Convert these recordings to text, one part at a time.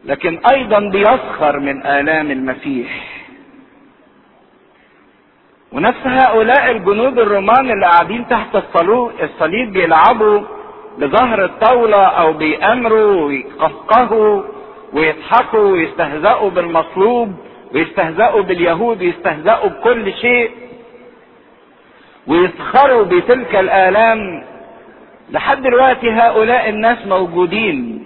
لكن ايضا بيسخر من الام المسيح ونفس هؤلاء الجنود الرومان اللي قاعدين تحت الصليب بيلعبوا بظهر الطاولة او بيأمروا ويقهقهوا ويضحكوا ويستهزئوا بالمصلوب ويستهزئوا باليهود ويستهزئوا بكل شيء ويسخروا بتلك الآلام لحد دلوقتي هؤلاء الناس موجودين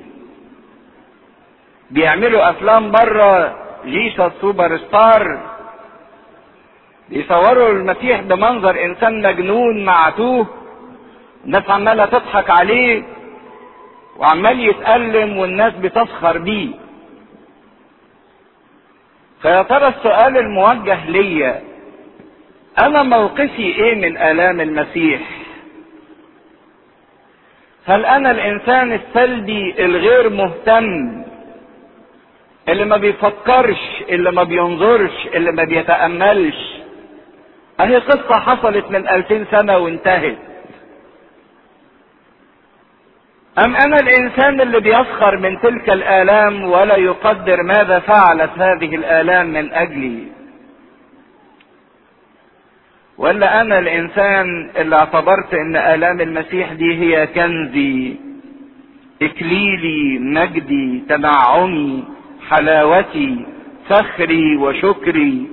بيعملوا افلام بره جيشة سوبر ستار بيصوروا المسيح بمنظر انسان مجنون معتوه الناس عمالة تضحك عليه وعمال يتألم والناس بتسخر بيه فيا ترى السؤال الموجه ليا انا موقفي ايه من الام المسيح هل انا الانسان السلبي الغير مهتم اللي ما بيفكرش اللي ما بينظرش اللي ما بيتأملش اهي قصة حصلت من الفين سنة وانتهت ام انا الانسان اللي بيسخر من تلك الالام ولا يقدر ماذا فعلت هذه الالام من اجلي ولا انا الانسان اللي اعتبرت ان الام المسيح دي هي كنزي اكليلي مجدي تنعمي حلاوتي فخري وشكري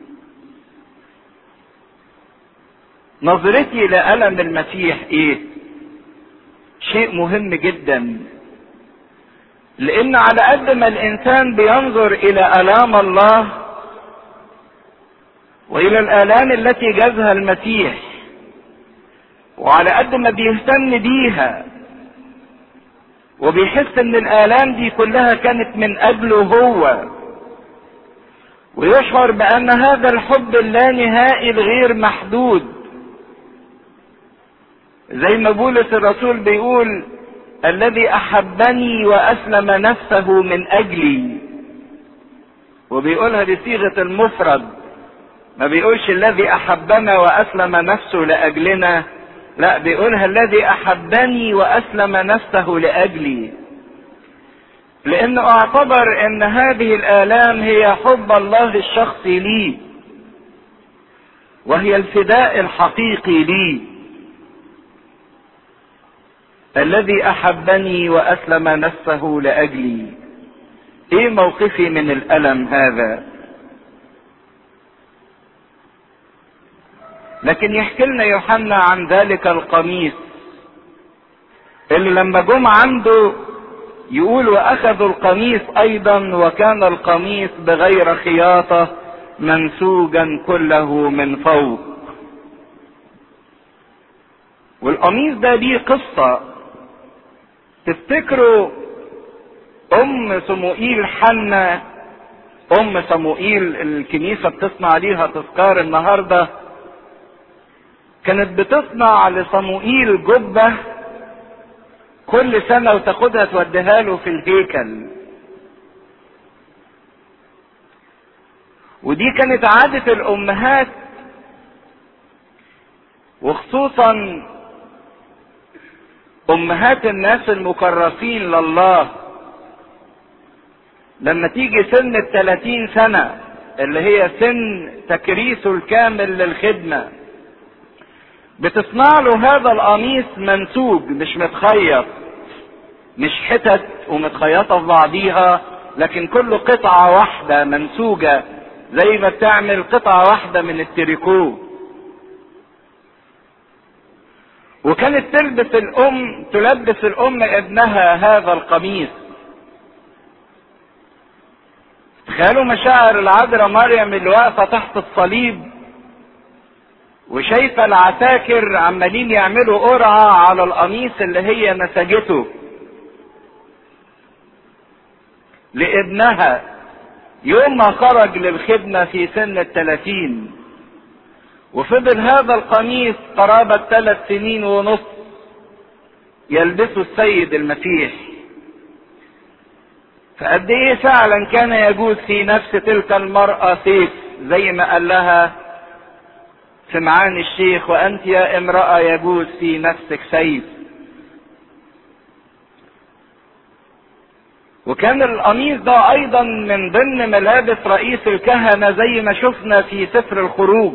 نظرتي لألم المسيح ايه شيء مهم جدا لان على قد ما الانسان بينظر الى الام الله والى الالام التي جازها المسيح وعلى قد ما بيهتم بيها وبيحس ان الالام دي كلها كانت من اجله هو ويشعر بان هذا الحب اللانهائي الغير محدود زي ما بولس الرسول بيقول الذي احبني واسلم نفسه من اجلي وبيقولها بصيغه المفرد ما بيقولش الذي احبنا واسلم نفسه لاجلنا لا بيقولها الذي احبني واسلم نفسه لاجلي لانه اعتبر ان هذه الالام هي حب الله الشخصي لي وهي الفداء الحقيقي لي الذي احبني واسلم نفسه لاجلي ايه موقفي من الالم هذا لكن يحكي لنا يوحنا عن ذلك القميص اللي لما جم عنده يقول واخذوا القميص ايضا وكان القميص بغير خياطه منسوجا كله من فوق والقميص ده ليه قصه تفتكروا ام صموئيل حنة ام صموئيل الكنيسة بتصنع ليها تذكار النهاردة كانت بتصنع لصموئيل جبة كل سنة وتاخدها توديها له في الهيكل ودي كانت عادة الأمهات وخصوصا امهات الناس المكرسين لله لما تيجي سن الثلاثين سنة اللي هي سن تكريسه الكامل للخدمة بتصنع له هذا القميص منسوج مش متخيط مش حتت ومتخيطة في بعضيها لكن كل قطعة واحدة منسوجة زي ما بتعمل قطعة واحدة من التريكو وكانت تلبس الام تلبس الام ابنها هذا القميص تخيلوا مشاعر العذراء مريم اللي واقفه تحت الصليب وشايفه العساكر عمالين يعملوا قرعه على القميص اللي هي نسجته لابنها يوم ما خرج للخدمه في سن الثلاثين وفضل هذا القميص قرابة ثلاث سنين ونص يلبسه السيد المسيح فقد ايه فعلا كان يجوز في نفس تلك المرأة سيف زي ما قال لها سمعان الشيخ وانت يا امرأة يجوز في نفسك سيف وكان القميص ده ايضا من ضمن ملابس رئيس الكهنة زي ما شفنا في سفر الخروج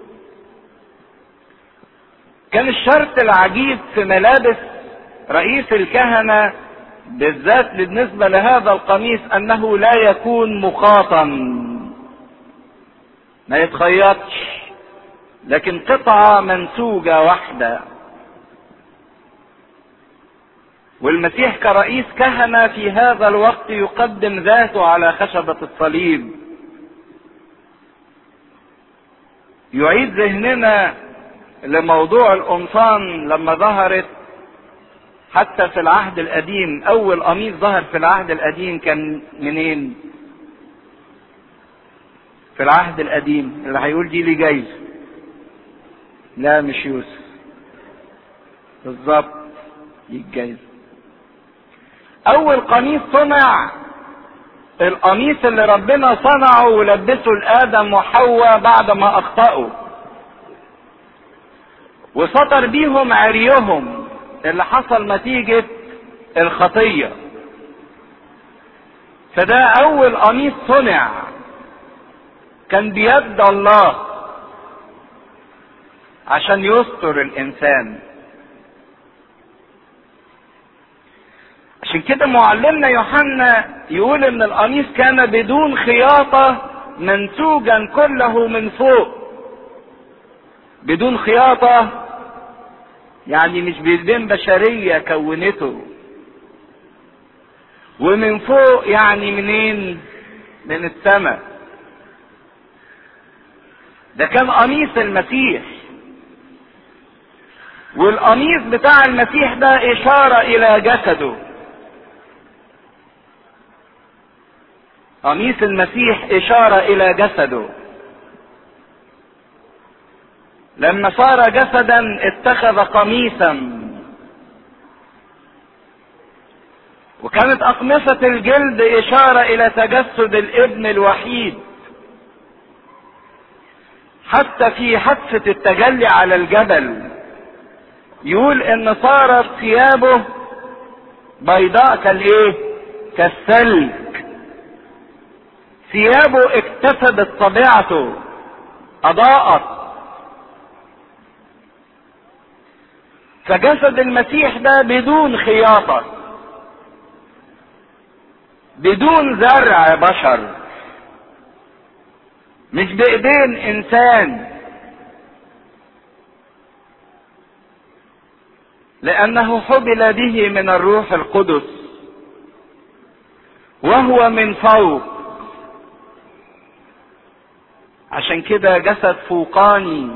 كان الشرط العجيب في ملابس رئيس الكهنة بالذات بالنسبة لهذا القميص انه لا يكون مخاطا ما يتخيطش لكن قطعة منسوجة واحدة والمسيح كرئيس كهنة في هذا الوقت يقدم ذاته على خشبة الصليب يعيد ذهننا لموضوع القمصان لما ظهرت حتى في العهد القديم اول قميص ظهر في العهد القديم كان منين في العهد القديم اللي هيقول دي لي جايز لا مش يوسف بالظبط دي الجايز اول قميص صنع القميص اللي ربنا صنعه ولبسه لادم وحواء بعد ما اخطأوا وسطر بيهم عريهم اللي حصل نتيجة الخطية فده اول قميص صنع كان بيد الله عشان يستر الانسان عشان كده معلمنا يوحنا يقول ان القميص كان بدون خياطة منسوجا كله من فوق بدون خياطة يعني مش بيدين بشرية كونته ومن فوق يعني منين من السماء ده كان قميص المسيح والقميص بتاع المسيح ده اشارة الى جسده قميص المسيح اشارة الى جسده لما صار جسدا اتخذ قميصا وكانت اقمصة الجلد اشارة الى تجسد الابن الوحيد حتى في حادثة التجلي على الجبل يقول ان صارت ثيابه بيضاء كالايه كالثلج ثيابه اكتسبت طبيعته اضاءت فجسد المسيح ده بدون خياطة بدون زرع بشر مش بايدين انسان لانه حبل به من الروح القدس وهو من فوق عشان كده جسد فوقاني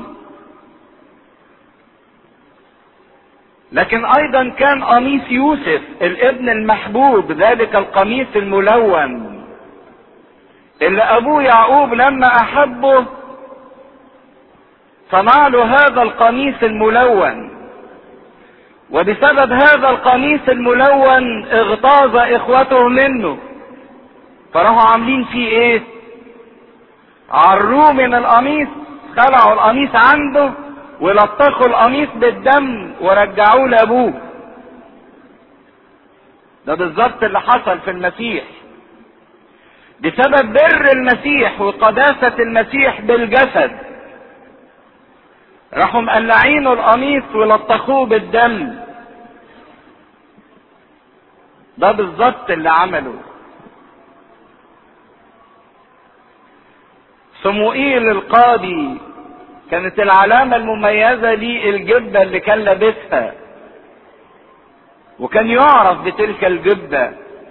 لكن ايضا كان قميص يوسف الابن المحبوب ذلك القميص الملون اللي ابوه يعقوب لما احبه صنع له هذا القميص الملون وبسبب هذا القميص الملون اغتاظ اخوته منه فراحوا عاملين فيه ايه عروه من القميص خلعوا القميص عنده ولطخوا القميص بالدم ورجعوه لابوه ده بالظبط اللي حصل في المسيح بسبب بر المسيح وقداسة المسيح بالجسد راحوا مقلعينه القميص ولطخوه بالدم ده بالظبط اللي عمله صموئيل القاضي كانت العلامة المميزة ليه الجبة اللي كان لابسها وكان يعرف بتلك الجبة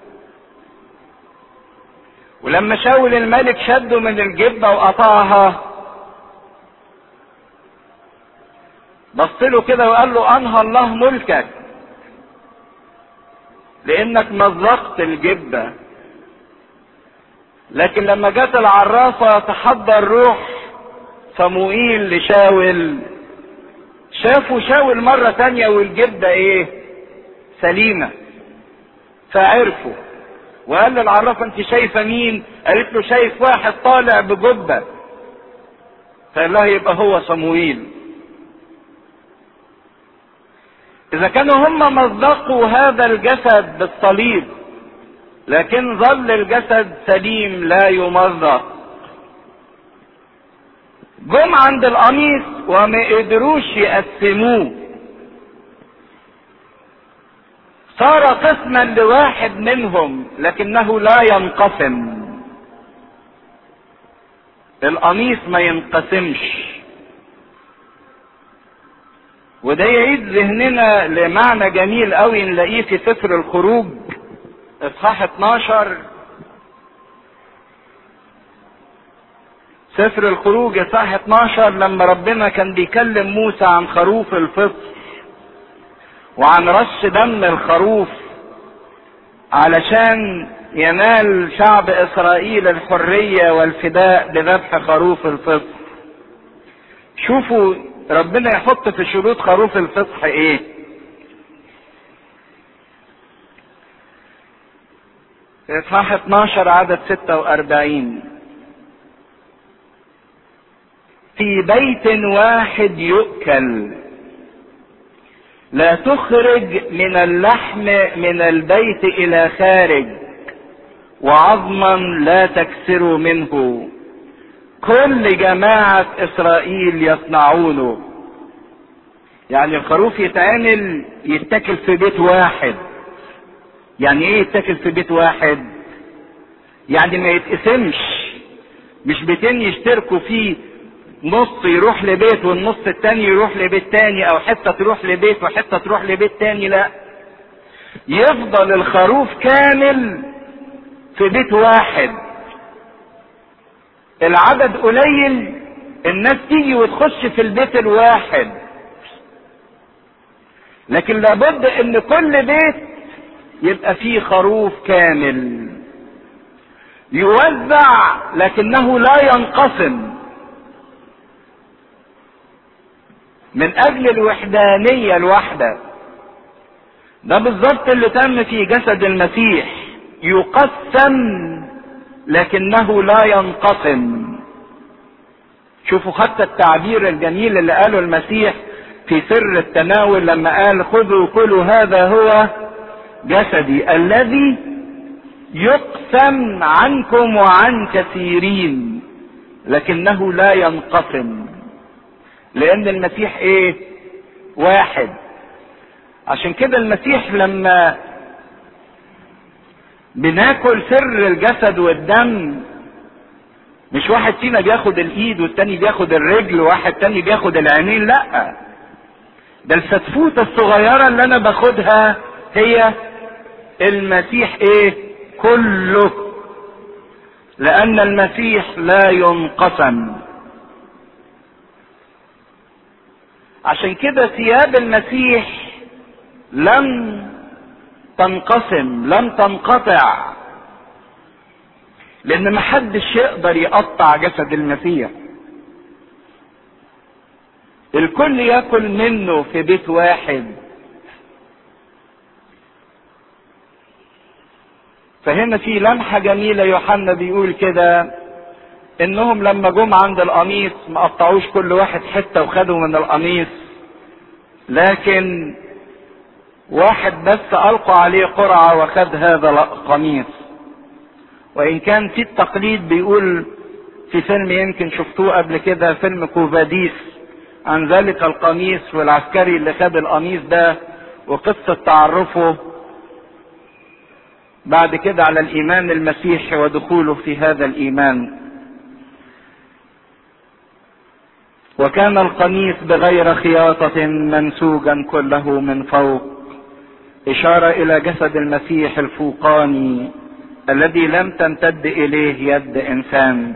ولما شاول الملك شده من الجبة وقطعها بص له كده وقال له انهى الله ملكك لانك مزقت الجبة لكن لما جت العرافة تحضر روح صموئيل لشاول شافوا شاول مرة تانية والجبة ايه سليمة فعرفوا وقال للعرافة انت شايفة مين قالت له شايف واحد طالع بجبة فقال لها يبقى هو صموئيل اذا كانوا هم مصدقوا هذا الجسد بالصليب لكن ظل الجسد سليم لا يمزق جم عند القميص وما قدروش يقسموه صار قسما لواحد منهم لكنه لا ينقسم القميص ما ينقسمش وده يعيد ذهننا لمعنى جميل قوي نلاقيه في سفر الخروج اصحاح 12 سفر الخروج اصحاح 12 لما ربنا كان بيكلم موسى عن خروف الفصل وعن رش دم الخروف علشان ينال شعب اسرائيل الحريه والفداء بذبح خروف الفصح شوفوا ربنا يحط في شروط خروف الفصح ايه في اصحاح 12 عدد 46 في بيت واحد يؤكل لا تخرج من اللحم من البيت الى خارج وعظما لا تكسر منه كل جماعة اسرائيل يصنعونه يعني الخروف يتعمل يتاكل في بيت واحد يعني ايه يتاكل في بيت واحد يعني ما يتقسمش مش بيتين يشتركوا فيه نص يروح لبيت والنص التاني يروح لبيت تاني او حته تروح لبيت وحته تروح لبيت تاني لا يفضل الخروف كامل في بيت واحد العدد قليل الناس تيجي وتخش في البيت الواحد لكن لابد ان كل بيت يبقى فيه خروف كامل يوزع لكنه لا ينقسم من اجل الوحدانية الواحدة ده بالظبط اللي تم في جسد المسيح يقسم لكنه لا ينقسم شوفوا حتى التعبير الجميل اللي قاله المسيح في سر التناول لما قال خذوا كلوا هذا هو جسدي الذي يقسم عنكم وعن كثيرين لكنه لا ينقسم لان المسيح ايه واحد عشان كده المسيح لما بناكل سر الجسد والدم مش واحد فينا بياخد الايد والتاني بياخد الرجل وواحد تاني بياخد العينين لا ده الفتفوتة الصغيرة اللي انا باخدها هي المسيح ايه كله لان المسيح لا ينقسم عشان كده ثياب المسيح لم تنقسم لم تنقطع لان محدش يقدر يقطع جسد المسيح الكل ياكل منه في بيت واحد فهنا في لمحة جميلة يوحنا بيقول كده انهم لما جم عند القميص ما قطعوش كل واحد حتة وخدوا من القميص لكن واحد بس القوا عليه قرعة وخد هذا القميص وان كان في التقليد بيقول في فيلم يمكن شفتوه قبل كده فيلم كوفاديس عن ذلك القميص والعسكري اللي خد القميص ده وقصة تعرفه بعد كده على الايمان المسيحي ودخوله في هذا الايمان وكان القميص بغير خياطة منسوجا كله من فوق إشارة إلى جسد المسيح الفوقاني الذي لم تمتد إليه يد إنسان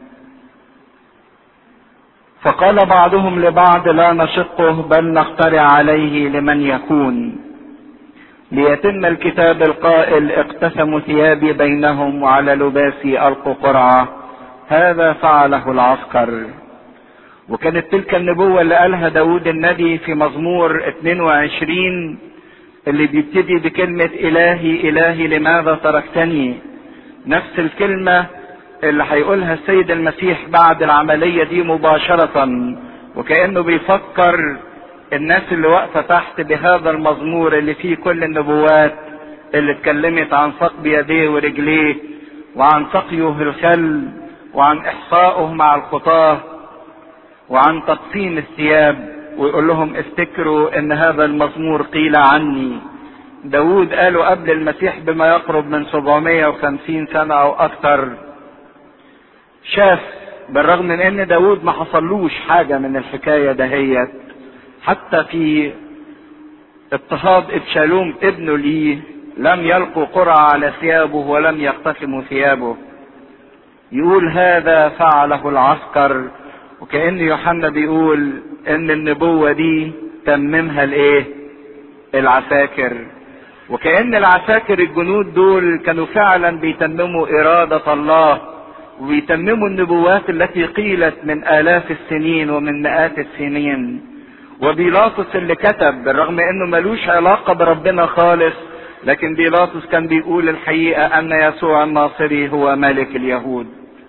فقال بعضهم لبعض لا نشقه بل نخترع عليه لمن يكون ليتم الكتاب القائل اقتسموا ثيابي بينهم وعلى لباسي ألقوا قرعة هذا فعله العسكر وكانت تلك النبوة اللي قالها داود النبي في مزمور 22 اللي بيبتدي بكلمة إلهي إلهي لماذا تركتني نفس الكلمة اللي هيقولها السيد المسيح بعد العملية دي مباشرة وكأنه بيفكر الناس اللي واقفة تحت بهذا المزمور اللي فيه كل النبوات اللي اتكلمت عن ثقب يديه ورجليه وعن سقيه الخل وعن احصائه مع الخطاه وعن تقسيم الثياب ويقول لهم افتكروا ان هذا المزمور قيل عني داود قالوا قبل المسيح بما يقرب من 750 سنة او اكثر شاف بالرغم من ان داود ما حصلوش حاجة من الحكاية دهيت حتى في اضطهاد ابشالوم ابنه ليه لم يلقوا قرعة على ثيابه ولم يقتسموا ثيابه يقول هذا فعله العسكر وكأن يوحنا بيقول ان النبوة دي تممها الايه العساكر وكأن العساكر الجنود دول كانوا فعلا بيتمموا إرادة الله وبيتمموا النبوات التي قيلت من آلاف السنين ومن مئات السنين وبيلاطس اللي كتب بالرغم انه ملوش علاقة بربنا خالص لكن بيلاطس كان بيقول الحقيقة ان يسوع الناصري هو ملك اليهود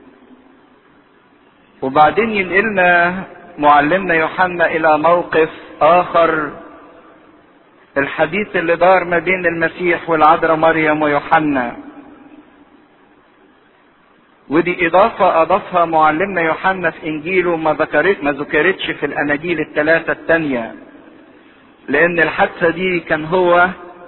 وبعدين ينقلنا معلمنا يوحنا الى موقف اخر الحديث اللي دار ما بين المسيح والعذراء مريم ويوحنا ودي اضافة اضافها معلمنا يوحنا في انجيله ما ذكرت ما ذكرتش في الاناجيل الثلاثة التانية لان الحادثة دي كان هو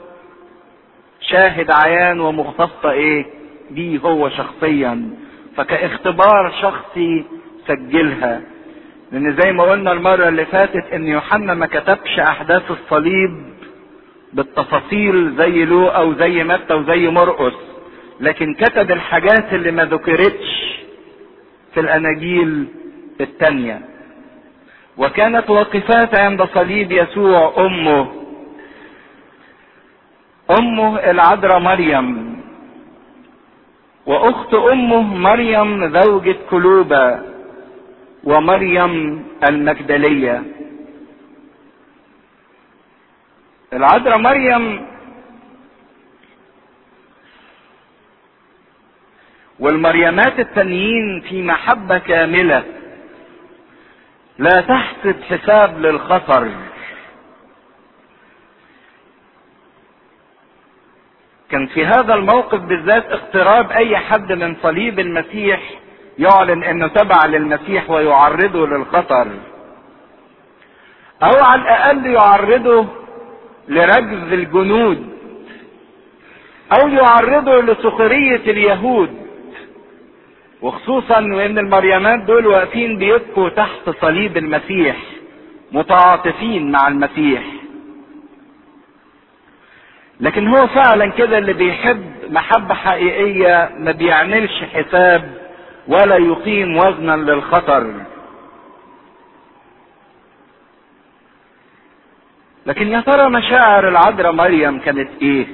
شاهد عيان ومختصة ايه دي هو شخصيا فكاختبار شخصي سجلها لان زي ما قلنا المرة اللي فاتت ان يوحنا ما كتبش احداث الصليب بالتفاصيل زي لوقا وزي متى وزي مرقس لكن كتب الحاجات اللي ما ذكرتش في الاناجيل التانية وكانت واقفات عند صليب يسوع امه امه العذراء مريم واخت امه مريم زوجة كلوبة ومريم المجدلية العذراء مريم والمريمات التانيين في محبة كاملة لا تحسب حساب للخطر كان في هذا الموقف بالذات اقتراب اي حد من صليب المسيح يعلن انه تبع للمسيح ويعرضه للخطر او على الاقل يعرضه لرجز الجنود او يعرضه لسخرية اليهود وخصوصا وان المريمات دول واقفين بيبكوا تحت صليب المسيح متعاطفين مع المسيح لكن هو فعلا كده اللي بيحب محبة حقيقية ما بيعملش حساب ولا يقيم وزنا للخطر لكن يا ترى مشاعر العذراء مريم كانت ايه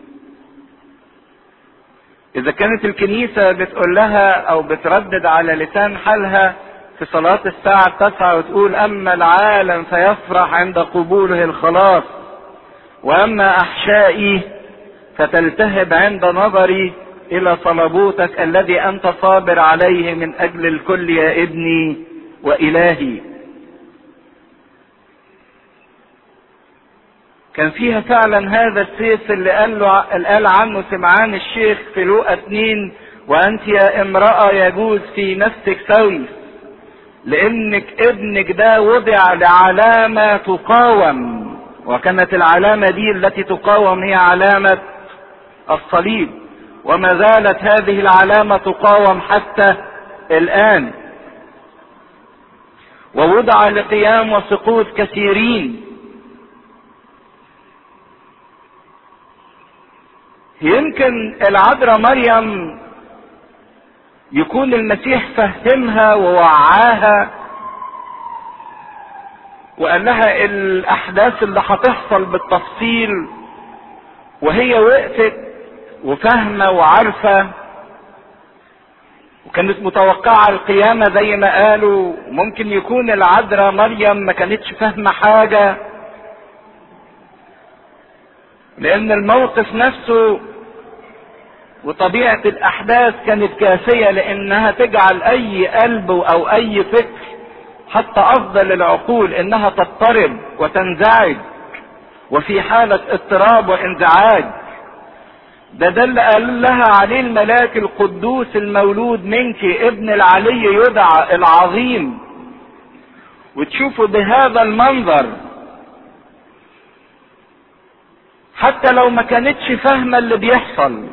اذا كانت الكنيسة بتقول لها او بتردد على لسان حالها في صلاة الساعة التاسعة وتقول اما العالم فيفرح عند قبوله الخلاص واما احشائي فتلتهب عند نظري الى صلبوتك الذي انت صابر عليه من اجل الكل يا ابني والهي كان فيها فعلا هذا السيف اللي قال له قال عنه سمعان الشيخ في لوقا اتنين وانت يا امرأة يجوز في نفسك سوي لانك ابنك ده وضع لعلامة تقاوم وكانت العلامة دي التي تقاوم هي علامة الصليب وما زالت هذه العلامة تقاوم حتى الآن ووضع لقيام وسقوط كثيرين يمكن العذراء مريم يكون المسيح فهمها ووعاها وقال لها الاحداث اللي هتحصل بالتفصيل وهي وقفت وفاهمة وعارفة وكانت متوقعة القيامة زي ما قالوا ممكن يكون العذراء مريم ما كانتش فاهمة حاجة لان الموقف نفسه وطبيعة الاحداث كانت كافية لانها تجعل اي قلب او اي فكر حتى افضل العقول انها تضطرب وتنزعج وفي حالة اضطراب وانزعاج ده ده اللي قال لها عليه الملاك القدوس المولود منك ابن العلي يدعى العظيم وتشوفوا بهذا المنظر حتى لو ما كانتش فاهمة اللي بيحصل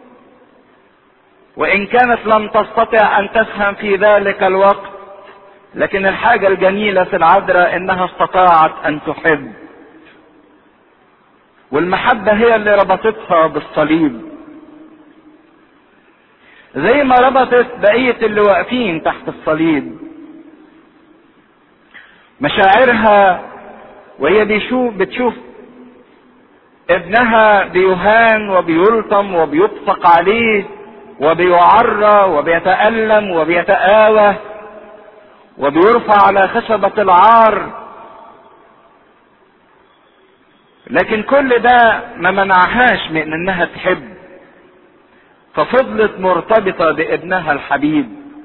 وإن كانت لم تستطع أن تفهم في ذلك الوقت لكن الحاجة الجميلة في العذراء إنها استطاعت أن تحب والمحبة هي اللي ربطتها بالصليب زي ما ربطت بقية اللي واقفين تحت الصليب مشاعرها وهي بيشوف بتشوف ابنها بيهان وبيلطم وبيطفق عليه وبيعرى وبيتألم وبيتآوى وبيرفع على خشبة العار لكن كل ده ما منعهاش من انها تحب ففضلت مرتبطة بابنها الحبيب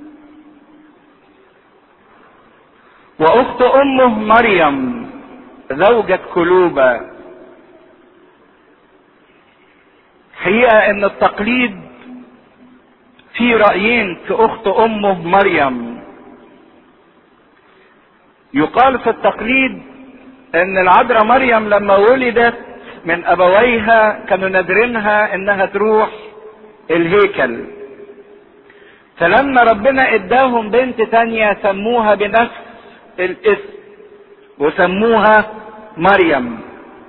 واخت امه مريم زوجة كلوبة حقيقة ان التقليد في رأيين في اخت امه مريم يقال في التقليد ان العذراء مريم لما ولدت من ابويها كانوا نادرينها انها تروح الهيكل فلما ربنا اداهم بنت تانية سموها بنفس الاسم وسموها مريم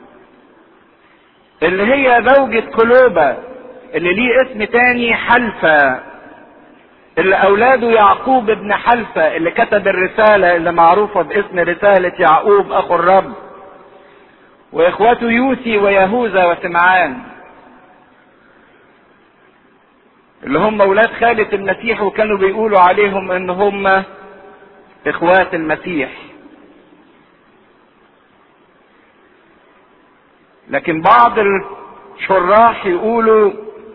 اللي هي زوجة كلوبة اللي ليه اسم تاني حلفة اللي اولاده يعقوب ابن حلفة اللي كتب الرسالة اللي معروفة باسم رسالة يعقوب اخو الرب واخواته يوسي ويهوذا وسمعان اللي هم اولاد خالة المسيح وكانوا بيقولوا عليهم ان هم اخوات المسيح لكن بعض الشراح يقولوا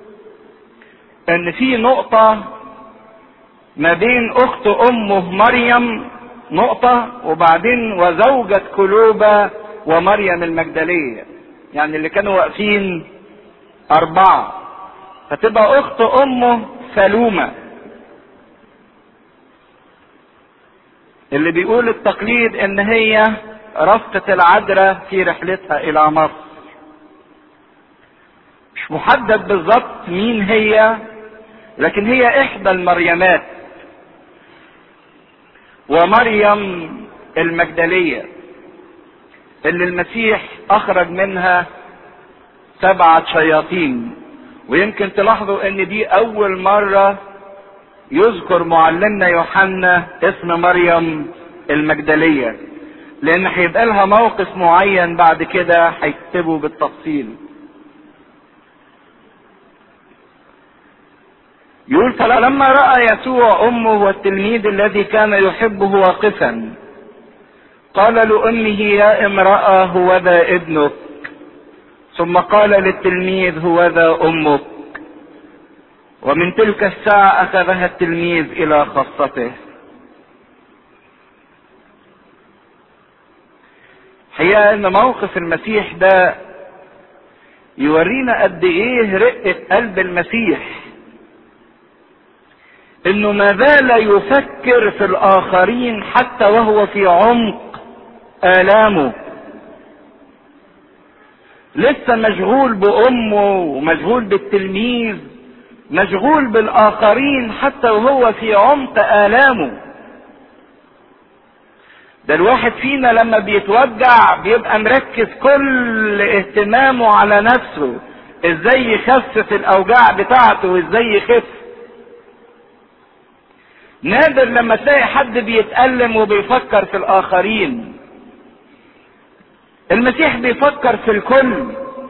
ان في نقطة ما بين اخت امه مريم نقطة وبعدين وزوجة كلوبة ومريم المجدلية يعني اللي كانوا واقفين اربعة فتبقى اخت امه سلومة اللي بيقول التقليد ان هي رفقة العذراء في رحلتها الى مصر مش محدد بالظبط مين هي لكن هي احدى المريمات ومريم المجدلية اللي المسيح اخرج منها سبعة شياطين ويمكن تلاحظوا ان دي اول مرة يذكر معلمنا يوحنا اسم مريم المجدلية لان هيبقى لها موقف معين بعد كده هيكتبه بالتفصيل يقول فلما رأى يسوع أمه والتلميذ الذي كان يحبه واقفا قال لأمه يا امرأة هو ذا ابنك ثم قال للتلميذ هو ذا أمك ومن تلك الساعة أخذها التلميذ إلى خاصته حقيقة ان موقف المسيح ده يورينا قد ايه رقة قلب المسيح انه ما زال يفكر في الاخرين حتى وهو في عمق الامه لسه مشغول بامه ومشغول بالتلميذ مشغول بالاخرين حتى وهو في عمق الامه ده الواحد فينا لما بيتوجع بيبقى مركز كل اهتمامه على نفسه ازاي يخفف الاوجاع بتاعته وازاي يخف نادر لما تلاقي حد بيتألم وبيفكر في الآخرين المسيح بيفكر في الكل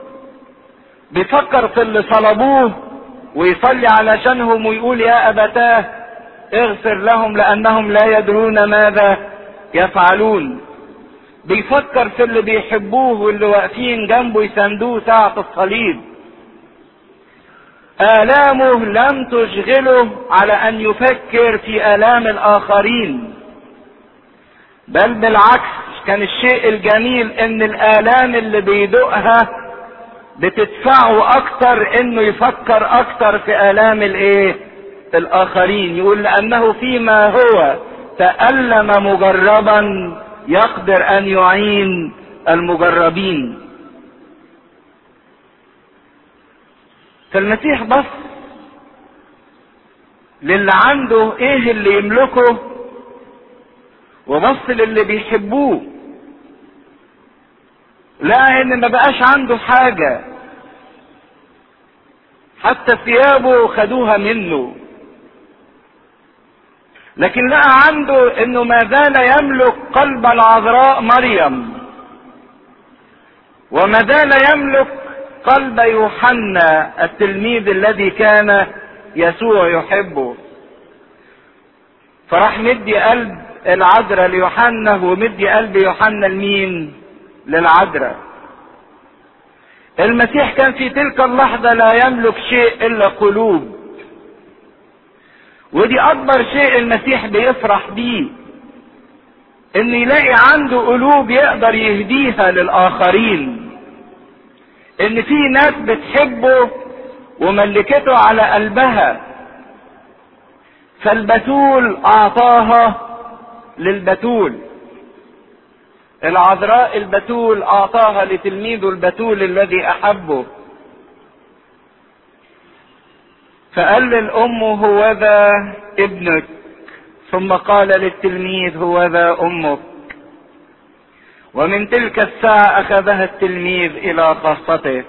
بيفكر في اللي صلبوه ويصلي علشانهم ويقول يا أبتاه اغفر لهم لأنهم لا يدرون ماذا يفعلون بيفكر في اللي بيحبوه واللي واقفين جنبه يساندوه ساعة الصليب آلامه لم تشغله على أن يفكر في آلام الآخرين بل بالعكس كان الشيء الجميل إن الآلام اللي بيدوقها بتدفعه اكتر انه يفكر اكتر في الام الايه الاخرين يقول لانه فيما هو تألم مجربا يقدر ان يعين المجربين فالمسيح بص للي عنده ايه اللي يملكه وبص للي بيحبوه لقى ان ما بقاش عنده حاجة حتى ثيابه خدوها منه لكن لقى عنده انه ما زال يملك قلب العذراء مريم وما زال يملك قلب يوحنا التلميذ الذي كان يسوع يحبه فراح مدي قلب العذراء ليوحنا ومدي قلب يوحنا لمين للعذراء المسيح كان في تلك اللحظة لا يملك شيء إلا قلوب ودي أكبر شيء المسيح بيفرح بيه إن يلاقي عنده قلوب يقدر يهديها للآخرين إن في ناس بتحبه وملكته على قلبها فالبتول أعطاها للبتول العذراء البتول اعطاها لتلميذه البتول الذي احبه فقال للام هوذا ابنك ثم قال للتلميذ هوذا امك ومن تلك الساعة اخذها التلميذ الى خاصته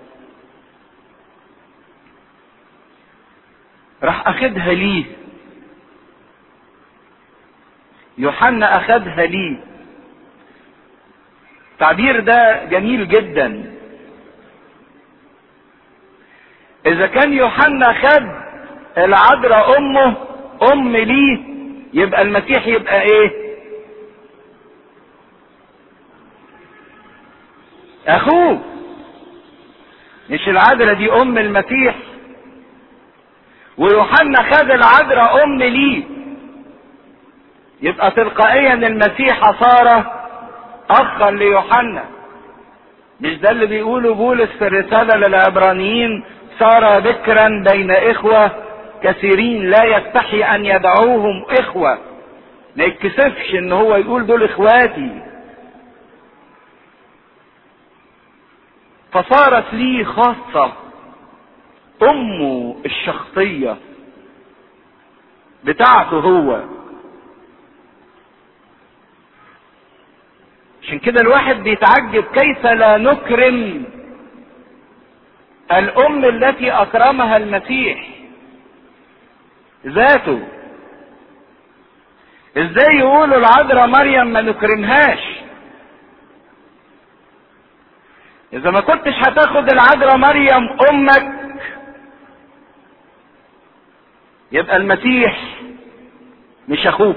راح اخدها ليه يوحنا اخدها ليه التعبير ده جميل جدا اذا كان يوحنا خد العذراء امه ام ليه يبقى المسيح يبقى ايه اخوه مش العذراء دي ام المسيح ويوحنا خد العذراء ام ليه يبقى تلقائيا المسيح صار اخا ليوحنا مش ده اللي بيقوله بولس في الرسالة للعبرانيين صار بكرا بين اخوة كثيرين لا يستحي ان يدعوهم اخوة ما يتكسفش ان هو يقول دول اخواتي فصارت لي خاصة امه الشخصية بتاعته هو عشان كده الواحد بيتعجب كيف لا نكرم الام التي اكرمها المسيح ذاته ازاي يقولوا العذراء مريم ما نكرمهاش اذا ما كنتش هتاخد العذراء مريم امك يبقى المسيح مش اخوك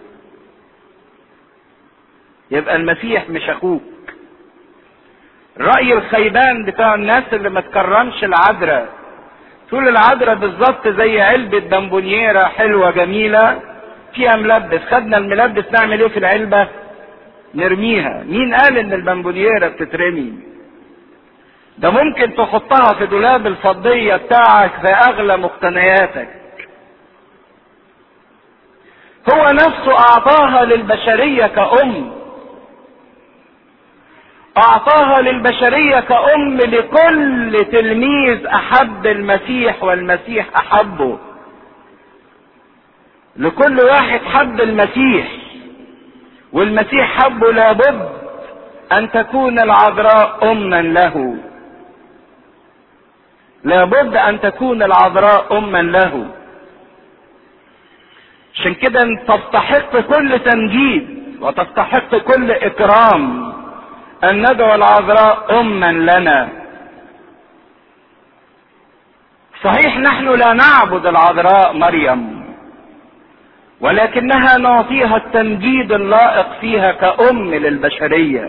يبقى المسيح مش اخوك الرأي الخيبان بتاع الناس اللي ما تكرمش العذراء تقول العذراء بالظبط زي علبة بامبونييرة حلوة جميلة فيها ملبس خدنا الملبس نعمل ايه في العلبة نرميها مين قال ان البامبونييرة بتترمي ده ممكن تحطها في دولاب الفضية بتاعك في اغلى مقتنياتك هو نفسه اعطاها للبشرية كأم اعطاها للبشرية كأم لكل تلميذ احب المسيح والمسيح احبه لكل واحد حب المسيح والمسيح حبه لابد ان تكون العذراء اما له لابد ان تكون العذراء اما له عشان كده تستحق كل تمجيد وتستحق كل اكرام ان ندعو العذراء اما لنا صحيح نحن لا نعبد العذراء مريم ولكنها نعطيها التمجيد اللائق فيها كأم للبشرية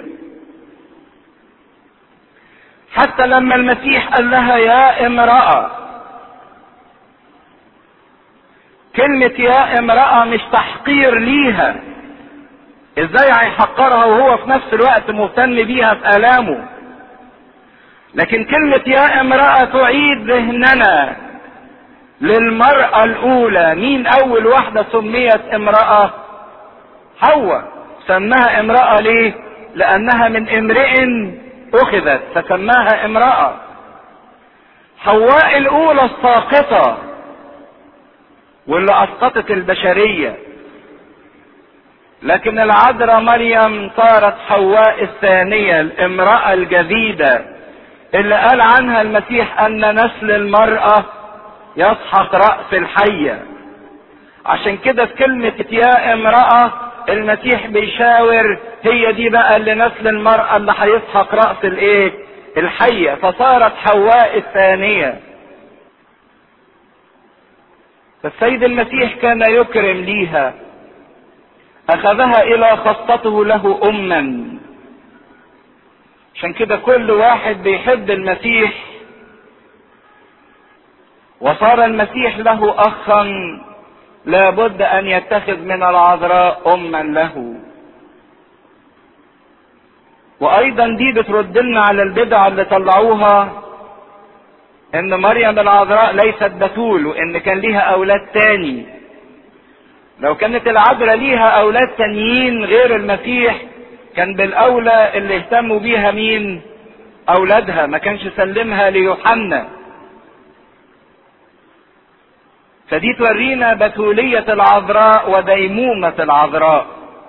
حتى لما المسيح قال لها يا امرأة كلمة يا امرأة مش تحقير ليها ازاي هيحقرها وهو في نفس الوقت مهتم بيها في الامه لكن كلمة يا امرأة تعيد ذهننا للمرأة الأولى مين أول واحدة سميت امرأة؟ حواء سماها امرأة ليه؟ لأنها من امرئ أخذت فسماها امرأة حواء الأولى الساقطة واللي أسقطت البشرية لكن العذراء مريم صارت حواء الثانية الامرأة الجديدة اللي قال عنها المسيح أن نسل المرأة يسحق رأس الحية عشان كده في كلمة يا امرأة المسيح بيشاور هي دي بقى اللي نسل المرأة اللي هيسحق رأس الايه الحية فصارت حواء الثانية فالسيد المسيح كان يكرم ليها اخذها الى خاصته له اما عشان كده كل واحد بيحب المسيح وصار المسيح له اخا لابد ان يتخذ من العذراء اما له وايضا دي بترد لنا على البدع اللي طلعوها ان مريم العذراء ليست بتول وان كان ليها اولاد تاني لو كانت العذراء ليها اولاد تانيين غير المسيح كان بالاولى اللي اهتموا بيها مين اولادها ما كانش سلمها ليوحنا فدي تورينا بتولية العذراء وديمومة العذراء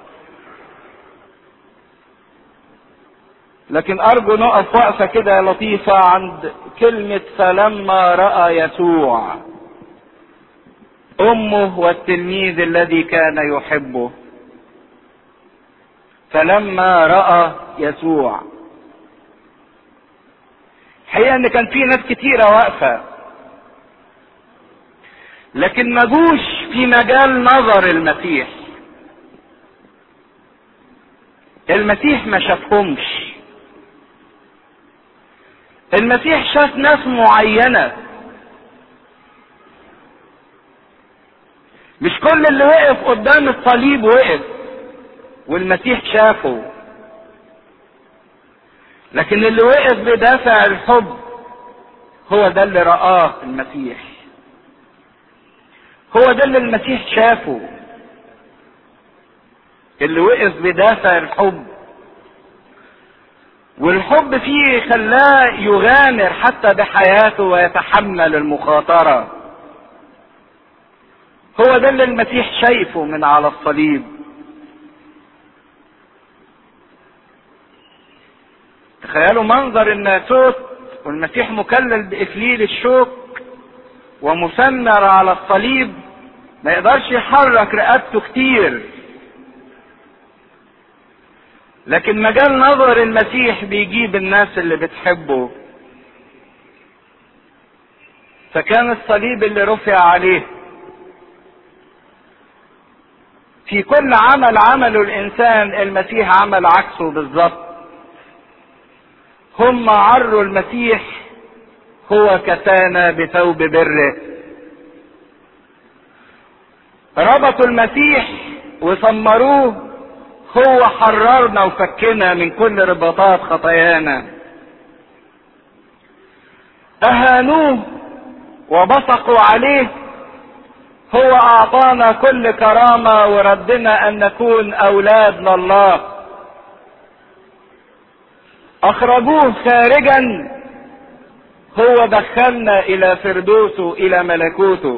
لكن ارجو نقف وقفة كده لطيفة عند كلمة فلما رأى يسوع امه والتلميذ الذي كان يحبه فلما راى يسوع الحقيقه ان كان في ناس كتيره واقفه لكن ما جوش في مجال نظر المسيح المسيح ما شافهمش المسيح شاف ناس معينه مش كل اللي وقف قدام الصليب وقف والمسيح شافه لكن اللي وقف بدافع الحب هو ده اللي رآه المسيح هو ده اللي المسيح شافه اللي وقف بدافع الحب والحب فيه خلاه يغامر حتى بحياته ويتحمل المخاطره هو ده اللي المسيح شايفه من على الصليب تخيلوا منظر الناسوت والمسيح مكلل بإكليل الشوك ومسمر على الصليب ما يقدرش يحرك رقبته كتير لكن مجال نظر المسيح بيجيب الناس اللي بتحبه فكان الصليب اللي رفع عليه في كل عمل عمله الانسان المسيح عمل عكسه بالظبط هم عروا المسيح هو كفانا بثوب بره ربطوا المسيح وسمروه هو حررنا وفكنا من كل رباطات خطايانا اهانوه وبصقوا عليه هو اعطانا كل كرامه وردنا ان نكون اولاد لله اخرجوه خارجا هو دخلنا الى فردوسه الى ملكوته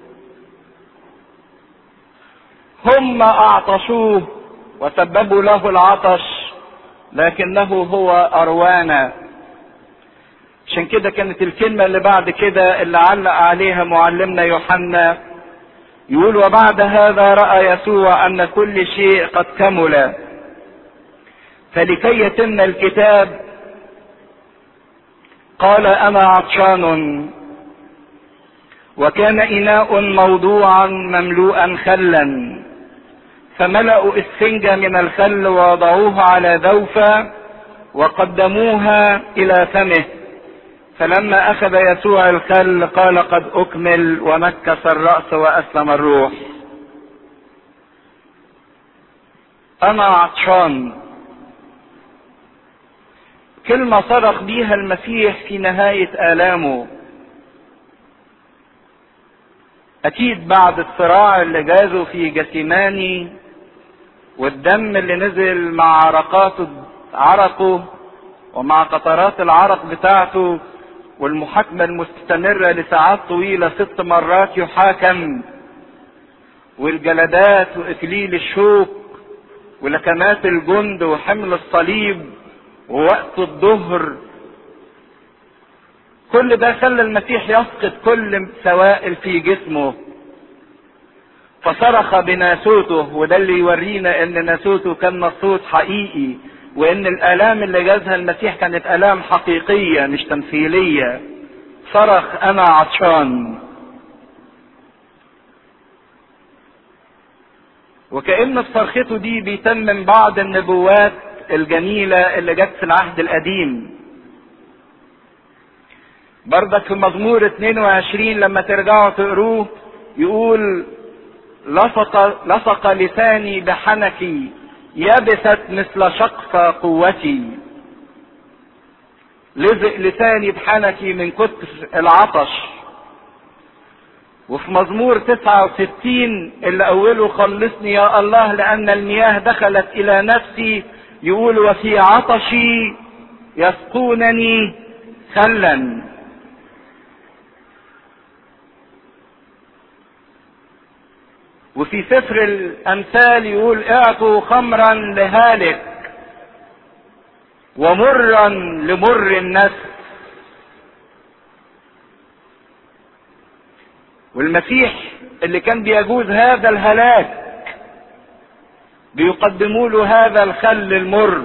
هم اعطشوه وسببوا له العطش لكنه هو اروانا عشان كده كانت الكلمة اللي بعد كده اللي علق عليها معلمنا يوحنا يقول وبعد هذا رأى يسوع أن كل شيء قد كمل فلكي يتم الكتاب قال أنا عطشان وكان إناء موضوعا مملوءا خلا فملأوا اسفنجة من الخل ووضعوها على ذوفة وقدموها إلى فمه فلما أخذ يسوع الخل قال قد أكمل ومكس الرأس وأسلم الروح أنا عطشان كلمة صرخ بيها المسيح في نهاية آلامه أكيد بعد الصراع اللي جازه في جسيماني والدم اللي نزل مع عرقات عرقه ومع قطرات العرق بتاعته والمحاكمة المستمرة لساعات طويلة ست مرات يحاكم والجلدات وإكليل الشوك ولكمات الجند وحمل الصليب ووقت الظهر كل ده خلى المسيح يفقد كل سوائل في جسمه فصرخ بناسوته وده اللي يورينا ان ناسوته كان نصوت حقيقي وان الالام اللي جازها المسيح كانت الام حقيقيه مش تمثيليه صرخ انا عطشان وكأن في صرخته دي بيتمم بعض النبوات الجميلة اللي جت في العهد القديم برضك في مزمور 22 لما ترجعوا تقروه يقول لصق, لصق لساني بحنكي يبست مثل شقف قوتي لزق لساني بحنكي من كتر العطش وفي مزمور 69 اللي أوله خلصني يا الله لأن المياه دخلت إلى نفسي يقول وفي عطشي يسقونني خلا وفي سفر الأمثال يقول اعطوا خمرا لهالك ومرا لمر النفس والمسيح اللي كان بيجوز هذا الهلاك بيقدموا له هذا الخل المر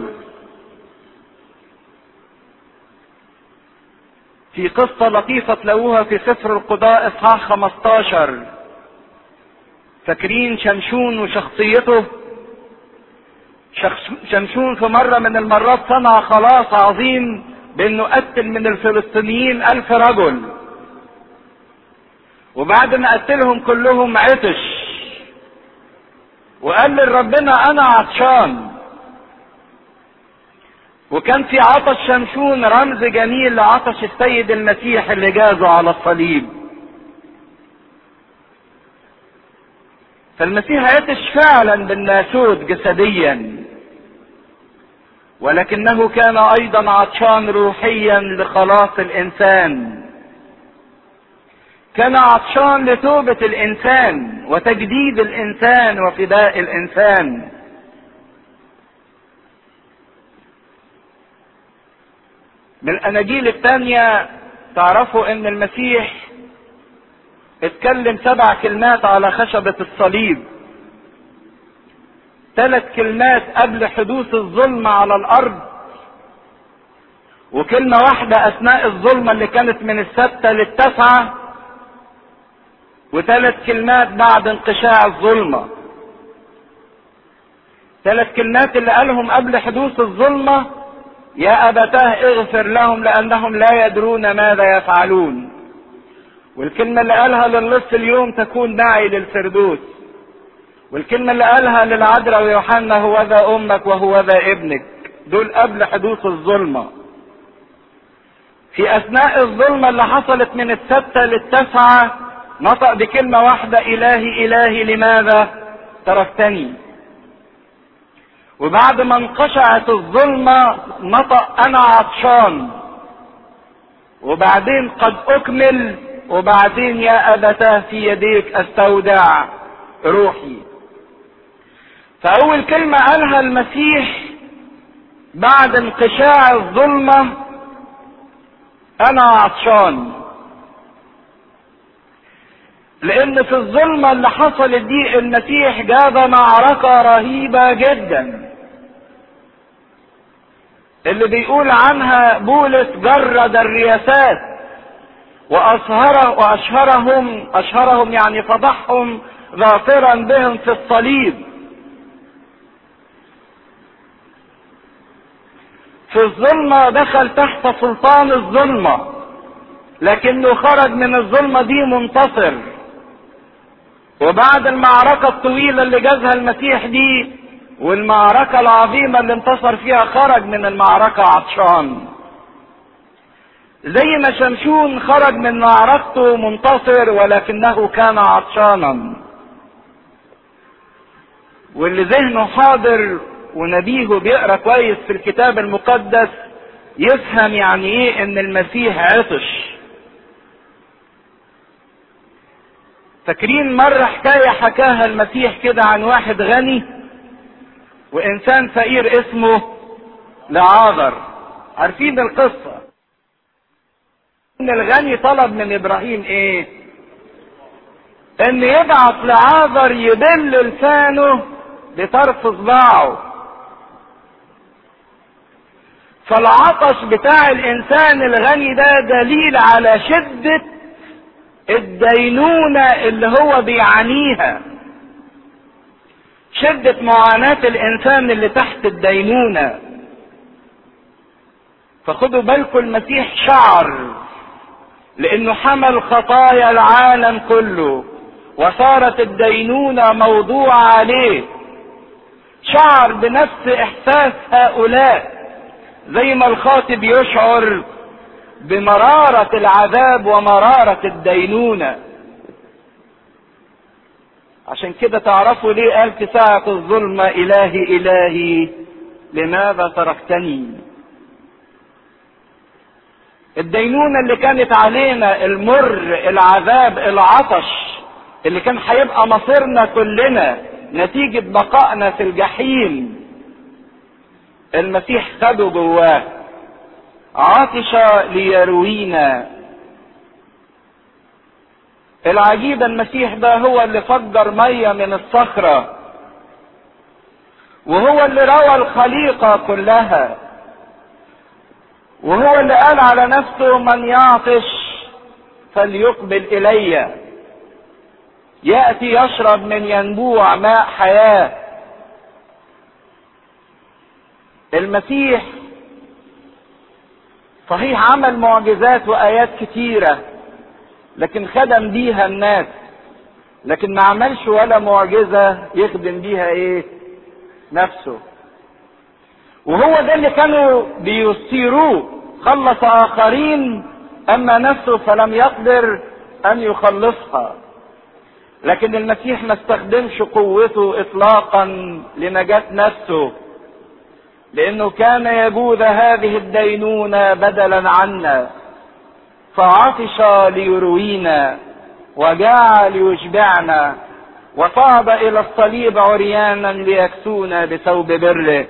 في قصة لطيفة تلاقوها في سفر القضاء اصحاح 15 فاكرين شمشون وشخصيته شمشون في مرة من المرات صنع خلاص عظيم بانه قتل من الفلسطينيين الف رجل وبعد ما قتلهم كلهم عطش وقال لربنا انا عطشان وكان في عطش شمشون رمز جميل لعطش السيد المسيح اللي جازه على الصليب فالمسيح عطش فعلا بالناسوت جسديا ولكنه كان ايضا عطشان روحيا لخلاص الانسان كان عطشان لتوبة الإنسان وتجديد الإنسان وفداء الإنسان من الأناجيل الثانية تعرفوا إن المسيح اتكلم سبع كلمات على خشبة الصليب ثلاث كلمات قبل حدوث الظلم على الأرض وكلمة واحدة أثناء الظلمة اللي كانت من الستة للتسعة وثلاث كلمات بعد انقشاع الظلمة ثلاث كلمات اللي قالهم قبل حدوث الظلمة يا أبتاه اغفر لهم لأنهم لا يدرون ماذا يفعلون والكلمة اللي قالها للص اليوم تكون داعي للفردوس والكلمة اللي قالها للعذراء ويوحنا هو ذا أمك وهو ذا ابنك دول قبل حدوث الظلمة في أثناء الظلمة اللي حصلت من الستة للتسعة نطق بكلمة واحدة إلهي إلهي لماذا تركتني وبعد ما انقشعت الظلمة نطق أنا عطشان وبعدين قد أكمل وبعدين يا أبتاه في يديك أستودع روحي فأول كلمة قالها المسيح بعد انقشاع الظلمة أنا عطشان لان في الظلمة اللي حصلت دي المسيح جاب معركة رهيبة جدا اللي بيقول عنها بولس جرد الرياسات وأشهر وأشهرهم أشهرهم يعني فضحهم ظافرا بهم في الصليب في الظلمة دخل تحت سلطان الظلمة لكنه خرج من الظلمة دي منتصر وبعد المعركة الطويلة اللي جازها المسيح دي والمعركة العظيمة اللي انتصر فيها خرج من المعركة عطشان زي ما شمشون خرج من معركته منتصر ولكنه كان عطشانا واللي ذهنه حاضر ونبيه بيقرا كويس في الكتاب المقدس يفهم يعني ايه ان المسيح عطش فاكرين مرة حكاية حكاها المسيح كده عن واحد غني وإنسان فقير اسمه لعاذر عارفين القصة إن الغني طلب من إبراهيم إيه؟ إن يبعت لعاذر يبل لسانه بطرف صباعه فالعطش بتاع الإنسان الغني ده دليل على شدة الدينونة اللي هو بيعانيها شدة معاناة الإنسان اللي تحت الدينونة فخدوا بالكم المسيح شعر لأنه حمل خطايا العالم كله وصارت الدينونة موضوعة عليه شعر بنفس إحساس هؤلاء زي ما الخاطب يشعر بمرارة العذاب ومرارة الدينونة عشان كده تعرفوا ليه قال في ساعة الظلمة إلهي إلهي لماذا تركتني الدينونة اللي كانت علينا المر العذاب العطش اللي كان هيبقى مصيرنا كلنا نتيجة بقائنا في الجحيم المسيح خده جواه عطش ليروينا العجيب المسيح ده هو اللي فجر ميه من الصخره وهو اللي روى الخليقه كلها وهو اللي قال على نفسه من يعطش فليقبل الي ياتي يشرب من ينبوع ماء حياه المسيح صحيح عمل معجزات وايات كتيره لكن خدم بيها الناس لكن ما عملش ولا معجزه يخدم بيها ايه نفسه وهو ده اللي كانوا بيثيروه خلص اخرين اما نفسه فلم يقدر ان يخلصها لكن المسيح ما استخدمش قوته اطلاقا لنجاه نفسه لانه كان يجوز هذه الدينونه بدلا عنا فعطش ليروينا وجاع ليشبعنا وصعد الى الصليب عريانا ليكسونا بثوب بره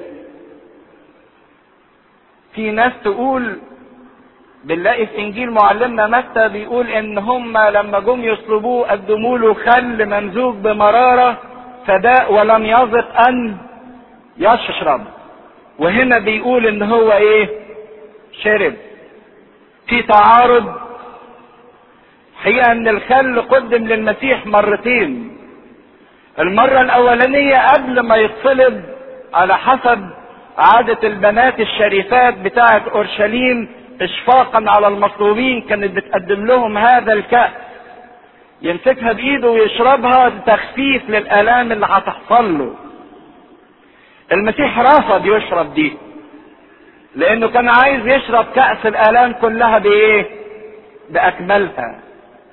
في ناس تقول بنلاقي في انجيل معلمنا متى بيقول ان هم لما جم يصلبوه قدموا له خل ممزوج بمراره فداء ولم يزق ان يشرب وهنا بيقول ان هو ايه شرب في تعارض حقيقة ان الخل قدم للمسيح مرتين المرة الاولانية قبل ما يتصلب على حسب عادة البنات الشريفات بتاعة اورشليم اشفاقا على المطلوبين كانت بتقدم لهم هذا الكأس يمسكها بايده ويشربها تخفيف للالام اللي هتحصل له المسيح رفض يشرب دي لانه كان عايز يشرب كأس الالام كلها بايه باكملها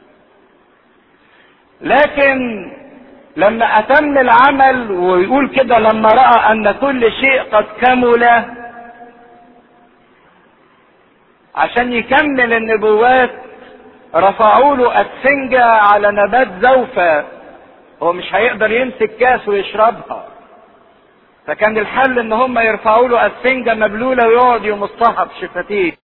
لكن لما اتم العمل ويقول كده لما راى ان كل شيء قد كمل عشان يكمل النبوات رفعوا له اسفنجة على نبات زوفة هو مش هيقدر يمسك كاس ويشربها فكان الحل ان هم يرفعوا له اسفنجة مبلولة ويقعد يمصها بشفتيه